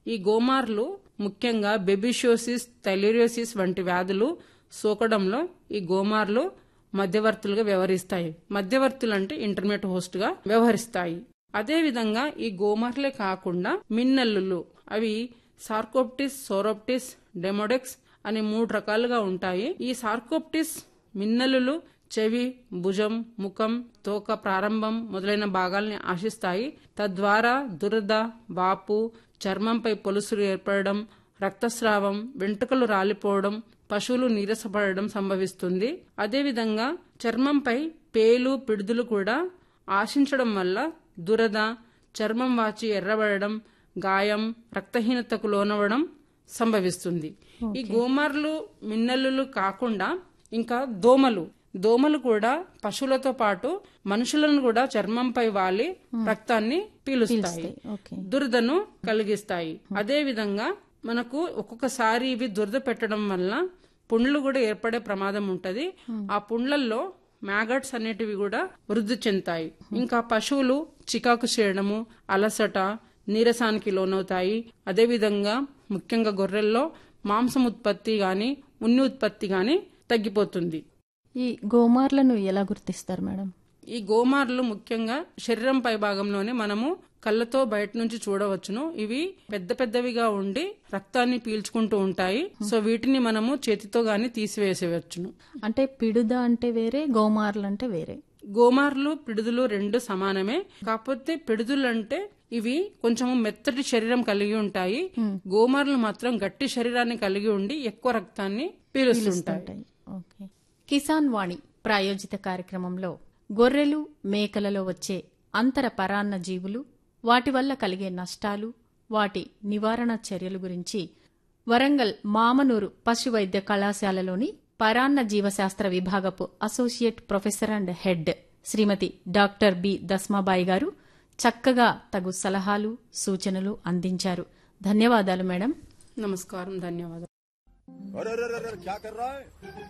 ఈ గోమార్లు ముఖ్యంగా బెబిషియోసిస్ థైలేరియోసిస్ వంటి వ్యాధులు సోకడంలో ఈ గోమార్లు మధ్యవర్తులుగా వ్యవహరిస్తాయి మధ్యవర్తులు అంటే ఇంటర్మీడియట్ హోస్ట్ గా వ్యవహరిస్తాయి అదేవిధంగా ఈ గోమార్లే కాకుండా మిన్నల్లులు అవి సార్కోప్టిస్ సోరోప్టిస్ డెమోడెక్స్ అనే మూడు రకాలుగా ఉంటాయి ఈ సార్కోప్టిస్ మిన్నలులు చెవి భుజం ముఖం తోక ప్రారంభం మొదలైన భాగాల్ని ఆశిస్తాయి తద్వారా దురద వాపు చర్మంపై పొలుసులు ఏర్పడడం రక్తస్రావం వెంట్రుకలు రాలిపోవడం పశువులు నీరసపడడం సంభవిస్తుంది అదేవిధంగా చర్మంపై పేలు పిడుదులు కూడా ఆశించడం వల్ల దురద చర్మం వాచి ఎర్రబడడం గాయం రక్తహీనతకు లోనవడం సంభవిస్తుంది ఈ గోమార్లు మిన్నల్లులు కాకుండా ఇంకా దోమలు దోమలు కూడా పశువులతో పాటు మనుషులను కూడా చర్మంపై వాలి రక్తాన్ని పీలుస్తాయి ఓకే దురదను కలిగిస్తాయి అదే విధంగా మనకు ఒక్కొక్కసారి ఇవి దురద పెట్టడం వల్ల పుండ్లు కూడా ఏర్పడే ప్రమాదం ఉంటది ఆ పుండ్లల్లో మ్యాగట్స్ అనేటివి కూడా వృద్ధి చెందుతాయి ఇంకా పశువులు చికాకు చేయడము అలసట నీరసానికి లోనవుతాయి అదేవిధంగా ముఖ్యంగా గొర్రెల్లో మాంసం ఉత్పత్తి గాని ఉన్ని ఉత్పత్తి గాని తగ్గిపోతుంది ఈ గోమార్లను ఎలా గుర్తిస్తారు మేడం ఈ గోమార్లు ముఖ్యంగా శరీరం పై భాగంలోనే మనము కళ్ళతో బయట నుంచి చూడవచ్చును ఇవి పెద్ద పెద్దవిగా ఉండి రక్తాన్ని పీల్చుకుంటూ ఉంటాయి సో వీటిని మనము చేతితో గాని తీసివేసేవచ్చును అంటే పిడుద అంటే వేరే గోమార్లు అంటే వేరే గోమార్లు పిడుదులు రెండు సమానమే కాకపోతే పిడుదులు అంటే ఇవి కొంచెం మెత్తటి శరీరం కలిగి ఉంటాయి గోమార్లు మాత్రం గట్టి శరీరాన్ని కలిగి ఉండి ఎక్కువ రక్తాన్ని పీలుస్తుంటాయి ఉంటాయి ఓకే కిసాన్ వాణి ప్రాయోజిత కార్యక్రమంలో గొర్రెలు మేకలలో వచ్చే అంతర పరాన్న జీవులు వాటి వల్ల కలిగే నష్టాలు వాటి నివారణ చర్యల గురించి వరంగల్ మామనూరు పశు వైద్య కళాశాలలోని పరాన్న జీవశాస్త్ర విభాగపు associate professor and head Srimathi doctor B Dasmabai garu చక్కగా తగు సలహాలు సూచనలు అందించారు ధన్యవాదాలు మేడం నమస్కారం ధన్యవాదాలు अरे अरे अरे अरे, क्या कर रहा है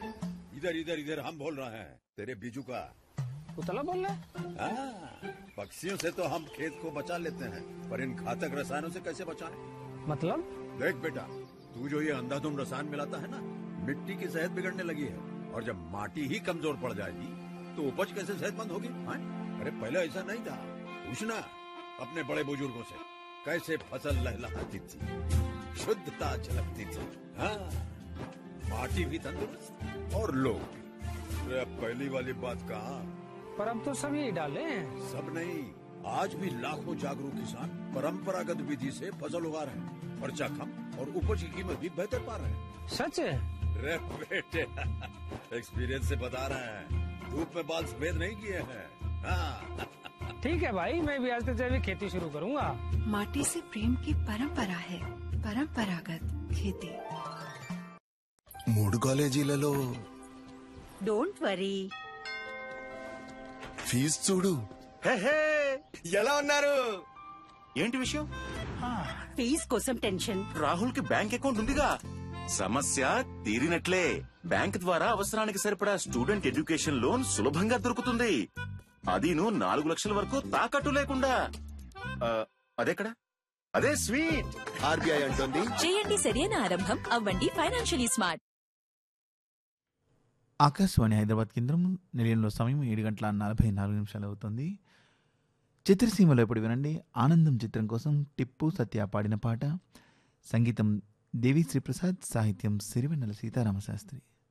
इधर इधर इधर हम बोल रहे हैं तेरे बीजू का उतला बोल रहा है हाँ, पक्षियों से तो हम खेत को बचा लेते हैं पर इन घातक रसायनों से कैसे बचाएं? मतलब देख बेटा तू जो ये अंधाधुंध रसायन मिलाता है ना मिट्टी की सेहत बिगड़ने लगी है और जब माटी ही कमजोर पड़ जाएगी तो उपज कैसे सेहतमंद होगी हाँ? अरे पहले ऐसा नहीं था पूछना अपने बड़े बुजुर्गों से कैसे फसल लहलहाती थी शुद्धता झलकती थी हाँ माटी भी तंदुरुस्त और लोग भी अरे अब पहली वाली बात कहा पर अब तो सब यही डाले हैं सब नहीं आज भी लाखों जागरूक किसान परंपरागत विधि से फसल उगा रहे हैं खर्चा कम और उपज की कीमत भी बेहतर पा रहे हैं सच है रे बेटे एक्सपीरियंस से बता रहे हैं धूप में बाल सफेद नहीं किए हैं हाँ ठीक है भाई मैं भी आज से जैविक खेती शुरू करूंगा माटी से प्रेम की परंपरा है परंपरागत खेती మూడు కాలేజీలలో డోంట్ వరీ ఫీజు చూడు ఎలా ఉన్నారు ఏంటి విషయం ఫీజ్ కోసం టెన్షన్ రాహుల్ కి బ్యాంక్ అకౌంట్ ఉందిగా సమస్య తీరినట్లే బ్యాంక్ ద్వారా అవసరానికి సరిపడా స్టూడెంట్ ఎడ్యుకేషన్ లోన్ సులభంగా దొరుకుతుంది అదీను నాలుగు లక్షల వరకు తాకట్టు లేకుండా ఆ, అదెక్కడ అదే స్వీట్ ఆర్బీఐ అంటుంది చేయండి సరైన ఆరంభం అవ్వండి ఫైనాన్షియలీ స్మార్ట్ ఆకాశవాణి హైదరాబాద్ కేంద్రం నిలయంలో సమయం ఏడు గంటల నలభై నాలుగు నిమిషాలు అవుతుంది చిత్రసీమలో ఇప్పుడు వినండి ఆనందం చిత్రం కోసం టిప్పు సత్య పాడిన పాట సంగీతం దేవిశ్రీ ప్రసాద్ సాహిత్యం సిరివెన్నెల సీతారామశాస్త్రి